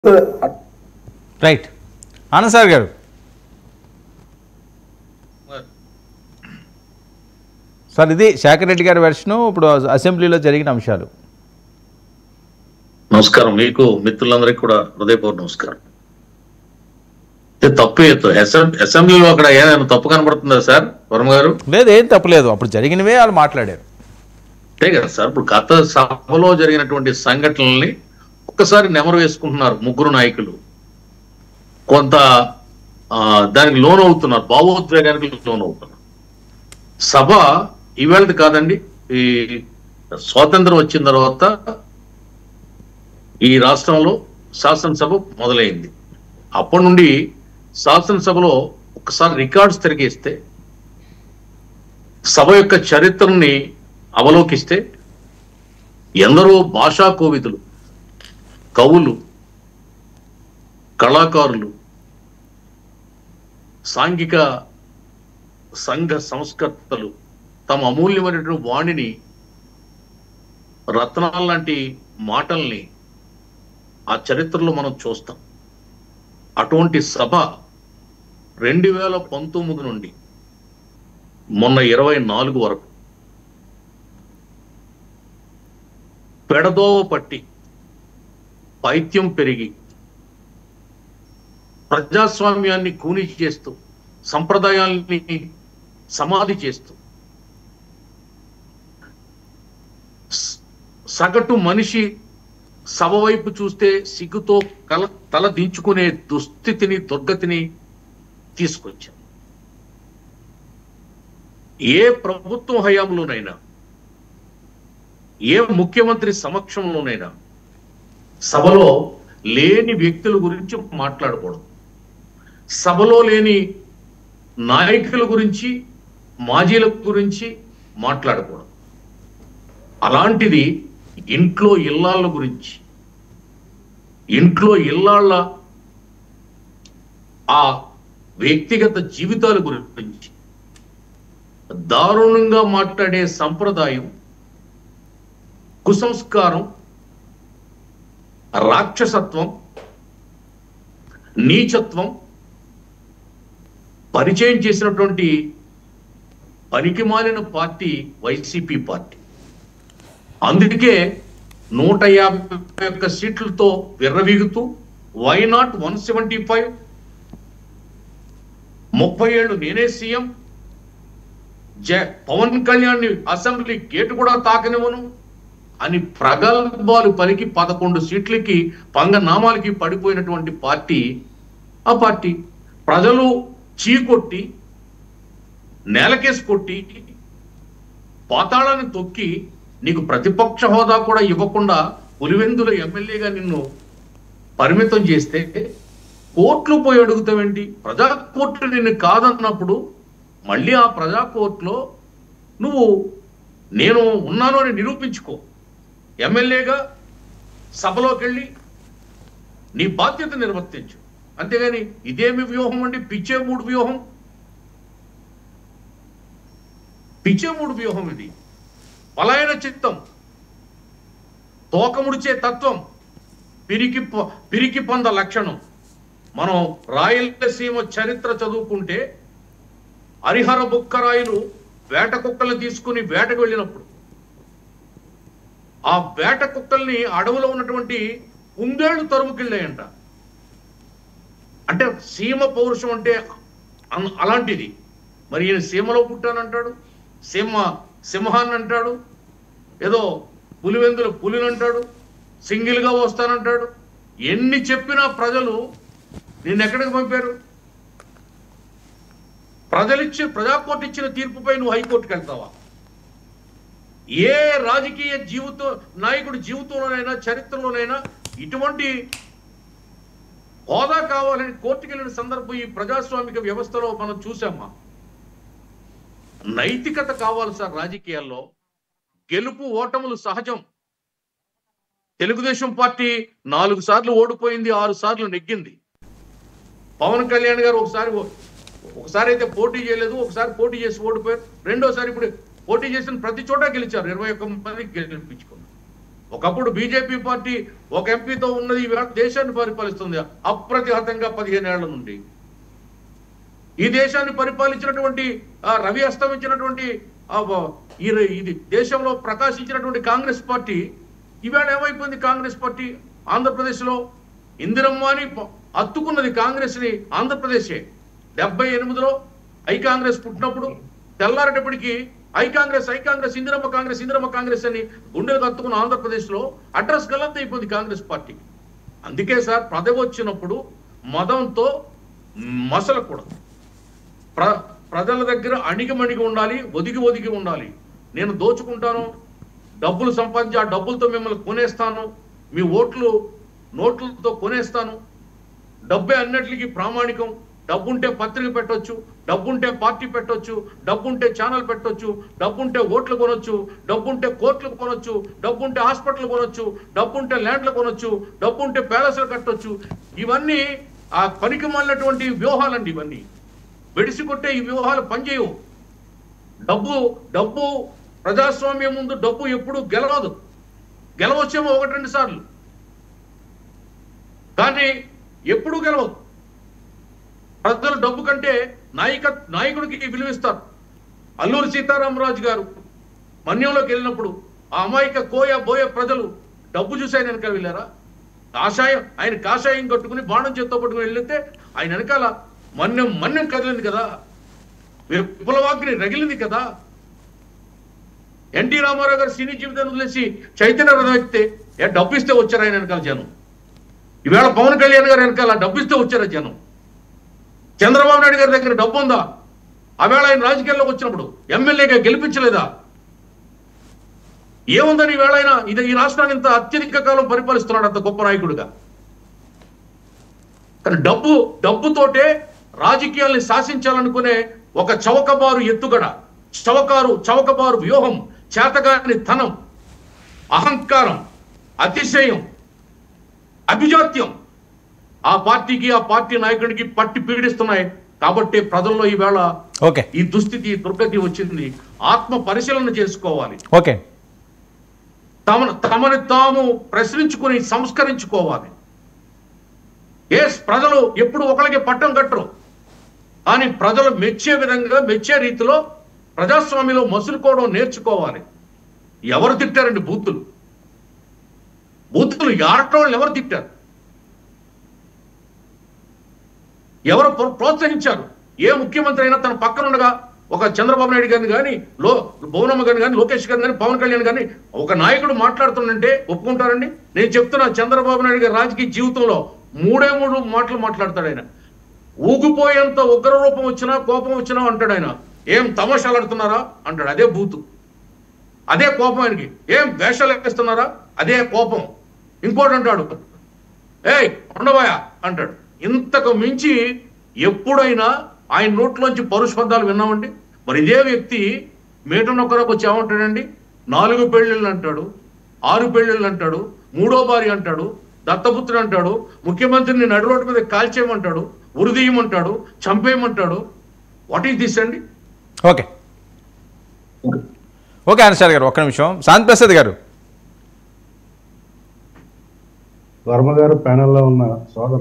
right Anand sir గారు sir ఇది శేఖర్ రెడ్డి గారి వెర్షను ఇప్పుడు అసెంబ్లీలో జరిగిన అంశాలు నమస్కారం మీకు మిత్రులందరికీ కూడా హృదయపూర్వ నమస్కారం ఇది తప్పు ఎత్తు అసెం- అసెంబ్లీలో అక్కడ ఏదైనా తప్పు కనబడుతుందా సార్ వర్మ గారు లేదు ఏం తప్పలేదు అప్పుడు జరిగినవే వాళ్ళు మాట్లాడారు అంతే కదా సార్ ఇప్పుడు గత సభలో జరిగినటువంటి సంఘటనల్ని ఒక్కసారి నెమరు వేసుకుంటున్నారు ముగ్గురు నాయకులు కొంత ఆ, దానికి లోన్ అవుతున్నారు భావోద్వేగానికి లోన్ అవుతున్నారు సభ ఈవేళది కాదండి ఈ స్వాతంత్రం వచ్చిన తర్వాత ఈ రాష్ట్రంలో శాసనసభ మొదలైంది అప్పటి నుండి శాసనసభలో ఒకసారి రికార్డ్స్ తిరిగేస్తే సభ యొక్క చరిత్రని అవలోకిస్తే ఎందరో భాషా కోవిదులు కవులు కళాకారులు సాంఘిక సంఘ సంస్కర్తలు తమ అమూల్యమైనటువంటి వాణిని రత్నాల లాంటి మాటల్ని ఆ చరిత్రలో మనం చూస్తాం అటువంటి సభ రెండు వేల పంతొమ్మిది నుండి మొన్న ఇరవై నాలుగు వరకు పెడదోవ పట్టి పైత్యం పెరిగి ప్రజాస్వామ్యాన్ని కూని చేస్తూ సంప్రదాయాల్ని సమాధి చేస్తూ స- సగటు మనిషి సభ వైపు చూస్తే సిగ్గుతో కల తల దించుకునే దుస్థితిని దుర్గతిని తీసుకొచ్చాం ఏ ప్రభుత్వం హయాంలోనైనా ఏ ముఖ్యమంత్రి సమక్షంలోనైనా సభలో లేని వ్యక్తుల గురించి మాట్లాడకూడదు సభలో లేని నాయకుల గురించి మాజీల గురించి మాట్లాడకూడదు అలాంటిది ఇంట్లో ఇల్లాళ్ళ గురించి ఇంట్లో ఇల్లాళ్ళ ఆ వ్యక్తిగత జీవితాల గురించి దారుణంగా మాట్లాడే సంప్రదాయం కుసంస్కారం రాక్షసత్వం నీచత్వం పరిచయం చేసినటువంటి పనికిమాలిన పార్టీ వైసీపీ పార్టీ అందుకే నూట యాభై ఒక్క సీట్లతో విర్రవీగుతూ why not one seventy five ముప్పై ఏళ్ళు నేనే సీఎం జ పవన్ కళ్యాణ్ అసెంబ్లీ గేటు కూడా తాకనివ్వను అని ప్రగల్భాలు పలికి పదకొండు సీట్లకి పంగనామాలకి పడిపోయినటువంటి పార్టీ ఆ పార్టీ ప్రజలు చీకొట్టి నేలకేసి కొట్టి పాతాళాన్ని తొక్కి నీకు ప్రతిపక్ష హోదా కూడా ఇవ్వకుండా పులివెందుల ఎమ్మెల్యేగా నిన్ను పరిమితం చేస్తే కోర్టులు పోయి అడుగుతావేంటి ప్రజా కోర్టు నిన్ను కాదన్నప్పుడు మళ్ళీ ఆ ప్రజా కోర్టులో నువ్వు నేను ఉన్నాను అని నిరూపించుకో ఎమ్మెల్యేగా సభలోకి వెళ్ళి నీ బాధ్యత నిర్వర్తించు అంతేగాని ఇదేమి వ్యూహం అండి పిచ్చే మూడు వ్యూహం పిచ్చే మూడు వ్యూహం ఇది పలాయన చిత్తం తోకముడిచే తత్వం పిరికి ప- పిరికి పొంద లక్షణం మనం రాయలసీమ చరిత్ర చదువుకుంటే హరిహర బుక్కరాయులు వేట కుక్కల్ని తీసుకుని వేటకు వెళ్ళినప్పుడు ఆ వేట కుక్కల్ని అడవిలో ఉన్నటువంటి కుందేళ్లు తరుముకెళ్ళాయంట అంటే సీమ పౌరుషం అంటే అన్- అలాంటిది మరి ఈయన సీమలో పుట్టానంటాడు సింహ సింహాన్ని అంటాడు ఏదో పులివెందుల పులిని అంటాడు సింగిల్గా వస్తానంటాడు ఎన్ని చెప్పినా ప్రజలు నిన్ను ఎక్కడికి పంపారు ప్రజలిచ్చే ప్రజాకోర్టు ఇచ్చిన తీర్పుపై నువ్వు హైకోర్టుకి వెళ్తావా ఏ రాజకీయ జీవితం నాయకుడి జీవితంలోనైనా చరిత్రలోనైనా ఇటువంటి హోదా కావాలని కోర్టుకు వెళ్ళిన సందర్భం ఈ ప్రజాస్వామిక వ్యవస్థలో మనం చూసామా నైతికత కావాలి సార్ రాజకీయాల్లో గెలుపు ఓటములు సహజం తెలుగుదేశం పార్టీ నాలుగు సార్లు ఓడిపోయింది ఆరు సార్లు నెగ్గింది పవన్ కళ్యాణ్ గారు ఒకసారి ఓ- ఒకసారి అయితే పోటీ చేయలేదు ఒకసారి పోటీ చేసి ఓడిపోయారు రెండోసారి ఇప్పుడు పోటీ చేసిన ప్రతి చోట గెలిచారు ఇరవై ఒక్క మంది గెలిపించుకున్నారు ఒకప్పుడు బీజేపీ పార్టీ ఒక ఎంపీతో ఉన్నది ఈవేళ దేశాన్ని పరిపాలిస్తుంది అప్రతిహతంగా పదిహేను ఏళ్ల నుండి ఈ దేశాన్ని పరిపాలించినటువంటి ఆ రవి అస్తమించినటువంటి ఆ వ- ఈ ర- ఇది దేశంలో ప్రకాశించినటువంటి కాంగ్రెస్ పార్టీ ఈవేళ ఏమైపోయింది కాంగ్రెస్ పార్టీ ఆంధ్రప్రదేశ్లో ఇందిరమ్మ అని ప- అత్తుకున్నది కాంగ్రెస్ ని ఆంధ్రప్రదేశే డెబ్బై ఎనిమిదిలో ఐ కాంగ్రెస్ పుట్టినప్పుడు తెల్లారేటప్పటికి I Congress I Congress Indiramma Congress Indiramma Congress అని గుండెలకు అత్తుకున్న ఆంధ్రప్రదేశ్ లో అడ్రస్ గల్లంత అయిపోయింది కాంగ్రెస్ పార్టీ అందుకే సార్ పదవి వచ్చినప్పుడు మదంతో మసలకూడదు ప్ర ప్రజల దగ్గర అణిగిమణిగి ఉండాలి ఒదిగి ఒదిగి ఉండాలి నేను దోచుకుంటాను డబ్బులు సంపాదించి ఆ డబ్బులతో మిమ్మల్ని కొనేస్తాను మీ ఓట్లు నోట్లతో కొనేస్తాను డబ్బే అన్నిటికీ ప్రామాణికం డబ్బుంటే పత్రిక పెట్టొచ్చు డబ్బుంటే పార్టీ పెట్టొచ్చు డబ్బుంటే ఛానల్ పెట్టొచ్చు డబ్బుంటే ఓట్లు కొనొచ్చు డబ్బుంటే కోర్టులు కొనొచ్చు డబ్బుంటే హాస్పిటల్ కొనొచ్చు డబ్బుంటే ల్యాండ్లు కొనొచ్చు డబ్బుంటే ప్యాలెస్లు కట్టొచ్చు ఇవన్నీ ఆ పనికి మాలినటువంటి వ్యూహాలండి ఇవన్నీ వెడిసి కొట్టే ఈ వ్యూహాలు పనిచేయవు డబ్బు డబ్బు ప్రజాస్వామ్యం ముందు డబ్బు ఎప్పుడు గెలవదు గెలవచ్చేమో ఒకటి రెండు సార్లు కానీ ఎప్పుడూ గెలవదు ప్రజలు డబ్బు కంటే నాయక నాయకుడికి విలువిస్తారు అల్లూరి సీతారామరాజు గారు మన్యంలోకి వెళ్ళినప్పుడు ఆ అమాయక కోయ బోయ ప్రజలు డబ్బు చూసి ఆయన వెనకాల వెళ్ళారా కాషాయం ఆయన కాషాయం కట్టుకుని బాణం చేత్తో పట్టుకుని వెళ్తే ఆయన వెనకాల మన్యం మన్యం కదిలింది కదా విప్లవాగ్ని రగిలింది కదా ఎన్టీ రామారావు గారు సినీ జీవితాన్ని వదిలేసి చైతన్య రథం ఎక్కితే ఏ డబ్బు ఇస్తే వచ్చారు ఆయన వెనకాల జనం ఈవేళ పవన్ కళ్యాణ్ గారు వెనకాల డబ్బు ఇస్తే వచ్చారా జనం చంద్రబాబు నాయుడు గారి దగ్గర డబ్బు ఉందా ఆవేళ ఆయన రాజకీయాల్లోకి వచ్చినప్పుడు ఎమ్మెల్యేగా గెలిపించలేదా ఏముందని ఈవేళ ఆయన ఇది ఈ రాష్ట్రాన్ని ఇంత అత్యధిక కాలం పరిపాలిస్తున్నాడు అంత గొప్ప నాయకుడిగా కానీ డబ్బు డబ్బుతోటే రాజకీయాల్ని శాసించాలనుకునే ఒక చౌకబారు ఎత్తుగడ చౌకారు చౌకబారు వ్యూహం చేతగాని ధనం అహంకారం అతిశయం అభిజాత్యం ఆ పార్టీకి ఆ పార్టీ నాయకుడికి పట్టి పీడిస్తున్నాయి కాబట్టి ప్రజల్లో ఈవేళ ఓకే ఈ దుస్థితి ఈ దుర్గతి వచ్చింది ఆత్మ పరిశీలన చేసుకోవాలి ఓకే తమ తమని తాము ప్రశ్నించుకుని సంస్కరించుకోవాలి ఏ ప్రజలు ఎప్పుడు ఒకరికి పట్టం కట్టరు కానీ ప్రజలు మెచ్చే విధంగా మెచ్చే రీతిలో ప్రజాస్వామ్యంలో మసులుకోవడం నేర్చుకోవాలి ఎవరు తిట్టారండి బూతులు బూతులు ఆడటం ఎవరు తిట్టారు ఎవరు ప్ర- ప్రోత్సహించారు ఏ ముఖ్యమంత్రి అయినా తన పక్కన ఉండగా ఒక చంద్రబాబు నాయుడు గారిని కానీ లో భువనమ్మ గారిని కానీ లోకేష్ గారిని కానీ పవన్ కళ్యాణ్ గారిని ఒక నాయకుడు మాట్లాడుతుందంటే ఒప్పుకుంటారండి నేను చెప్తున్నా చంద్రబాబు నాయుడు గారి రాజకీయ జీవితంలో మూడే మూడు మాటలు మాట్లాడతాడు ఆయన ఊగిపోయేంత ఉగ్ర రూపం వచ్చినా కోపం వచ్చినా అంటాడు ఆయన ఏం తమాషాలు ఆడుతున్నారా అంటాడు అదే బూతు అదే కోపం ఆయనకి ఏం వేషాలు ఎక్కిస్తున్నారా అదే కోపం ఇంకోటి అంటాడు ఏయ్ ఉండబోయా అంటాడు ఇంతకు మించి ఎప్పుడైనా ఆయన నోట్లోంచి పరుష పదాలు విన్నామండి మరి ఇదే వ్యక్తి మేటనొక్కరకు వచ్చి ఏమంటాడండి నాలుగు పెళ్ళిళ్ళు అంటాడు ఆరు పెళ్ళిళ్ళు అంటాడు మూడో భార్య అంటాడు దత్తపుత్రుడు అంటాడు ముఖ్యమంత్రిని నడు రోడ్డు మీద కాల్చేయమంటాడు ఉరిదీయమంటాడు చంపేయమంటాడు వాట్ ఈస్ దిస్ అండి ఓకే ఓకే అనిశాల్ గారు ఒక్క నిమిషం శాంతి ప్రసాద్ గారు వర్మ గారు ప్యానెల్లో ఉన్న సోదరు